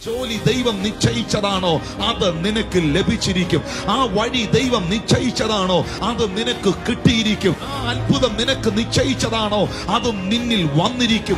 ജോലി ദൈവം നിശ്ചയിച്ചതാണോ അത് നിനക്ക് ലഭിച്ചിരിക്കും ആ വഴി ദൈവം നിശ്ചയിച്ചതാണോ അത് നിനക്ക് കിട്ടിയിരിക്കും ആ അത്ഭുതം നിനക്ക് നിശ്ചയിച്ചതാണോ അതും നിന്നിൽ വന്നിരിക്കും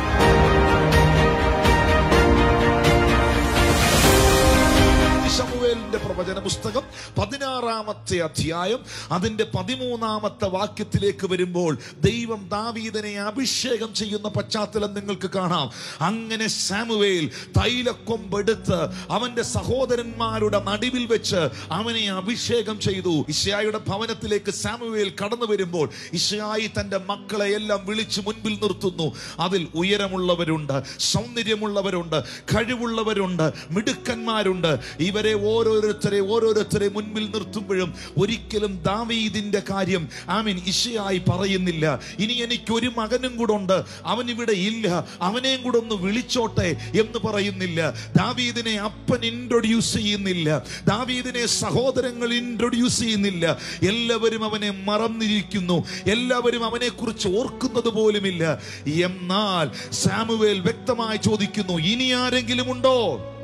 ശമൂവേലിന്റെ പ്രവചന പുസ്തകം പതിനാറാമത്തെ അധ്യായം അതിന്റെ പതിമൂന്നാമത്തെ വാക്യത്തിലേക്ക് വരുമ്പോൾ ദൈവം ദാവീദനെ അഭിഷേകം ചെയ്യുന്ന പശ്ചാത്തലം നിങ്ങൾക്ക് കാണാം അങ്ങനെ സാമുവേൽ തൈലക്കൊമ്പെടുത്ത് അവന്റെ സഹോദരന്മാരുടെ നടുവിൽ വെച്ച് അവനെ അഭിഷേകം ചെയ്തു ഇഷയായുടെ ഭവനത്തിലേക്ക് സാമുവേൽ കടന്നു വരുമ്പോൾ ഇഷയായി തന്റെ മക്കളെ എല്ലാം വിളിച്ചു മുൻപിൽ നിർത്തുന്നു അതിൽ ഉയരമുള്ളവരുണ്ട് സൗന്ദര്യമുള്ളവരുണ്ട് കഴിവുള്ളവരുണ്ട് മിടുക്കന്മാരുണ്ട് ഇവരെ ഓരോരുത്തരെ ഓരോരുത്തരെ മുൻപിൽ നിർത്തുമ്പോഴും ഒരിക്കലും ദാവീദിന്റെ കാര്യം ആമീൻ ഇഷയായി പറയുന്നില്ല ഇനി എനിക്ക് ഒരു മകനും കൂടെ ഉണ്ട് അവൻ ഇവിടെ ഇല്ല അവനെയും കൂടെ ഒന്ന് വിളിച്ചോട്ടെ എന്ന് പറയുന്നില്ല ദാവീദിനെ അപ്പൻ ഇൻട്രൊഡ്യൂസ് ചെയ്യുന്നില്ല ദാവീദിനെ സഹോദരങ്ങൾ ഇൻട്രൊഡ്യൂസ് ചെയ്യുന്നില്ല എല്ലാവരും അവനെ മറന്നിരിക്കുന്നു എല്ലാവരും അവനെ കുറിച്ച് ഓർക്കുന്നത് പോലുമില്ല എന്നാൽ സാമുവേൽ വ്യക്തമായി ചോദിക്കുന്നു ഇനി ആരെങ്കിലും ഉണ്ടോ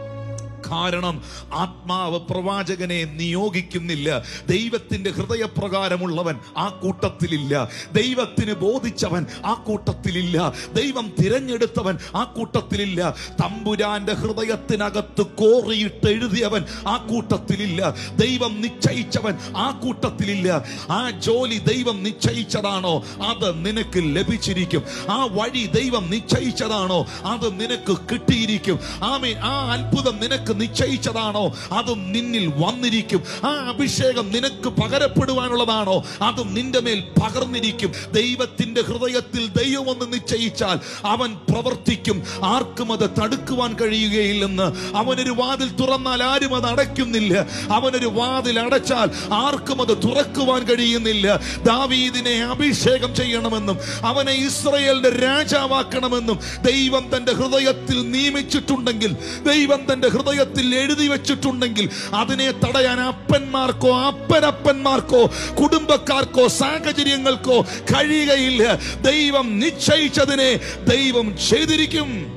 കാരണം ആത്മാവ് പ്രവാചകനെ നിയോഗിക്കുന്നില്ല ദൈവത്തിന്റെ ഹൃദയപ്രകാരമുള്ളവൻ ആ കൂട്ടത്തിലില്ല ദൈവത്തിന് ബോധിച്ചവൻ ആ കൂട്ടത്തിലില്ല ദൈവം തിരഞ്ഞെടുത്തവൻ ആ കൂട്ടത്തിലില്ല തമ്പുരാന്റെ ഹൃദയത്തിനകത്ത് കോറിയിട്ട് എഴുതിയവൻ ആ കൂട്ടത്തിലില്ല ദൈവം നിശ്ചയിച്ചവൻ ആ കൂട്ടത്തിലില്ല ആ ജോലി ദൈവം നിശ്ചയിച്ചതാണോ അത് നിനക്ക് ലഭിച്ചിരിക്കും ആ വഴി ദൈവം നിശ്ചയിച്ചതാണോ അത് നിനക്ക് കിട്ടിയിരിക്കും ആമേൻ ആ അത്ഭുതം നിനക്ക് നിശ്ചയിച്ചതാണോ അതും നിന്നിൽ വന്നിരിക്കും ആ അഭിഷേകം നിനക്ക് പകരപ്പെടുവാനുള്ളതാണോ അതും നിന്റെ മേൽ പകർന്നിരിക്കും ദൈവത്തിന്റെ ഹൃദയത്തിൽ ദൈവം ഒന്ന് നിശ്ചയിച്ചാൽ അവൻ പ്രവർത്തിക്കും ആർക്കും അത് തടുക്കുവാൻ കഴിയുകയില്ലെന്ന് അവനൊരു വാതിൽ തുറന്നാൽ ആരും അത് അടയ്ക്കുന്നില്ല അവനൊരു വാതിൽ അടച്ചാൽ ആർക്കും അത് തുറക്കുവാൻ കഴിയുന്നില്ല ദാവീദിനെ അഭിഷേകം ചെയ്യണമെന്നും അവനെ ഇസ്രയേലിന്റെ രാജാവാക്കണമെന്നും ദൈവം തന്റെ ഹൃദയത്തിൽ നിയമിച്ചിട്ടുണ്ടെങ്കിൽ ദൈവം തന്റെ ഹൃദയത്തിൽ എഴുതി വെച്ചിട്ടുണ്ടെങ്കിൽ അതിനെ തടയാൻ അപ്പന്മാർക്കോ അപ്പനപ്പന്മാർക്കോ കുടുംബക്കാർക്കോ സാഹചര്യങ്ങൾക്കോ കഴിയുകയില്ല ദൈവം നിശ്ചയിച്ചതിനെ ദൈവം ചെയ്തിരിക്കും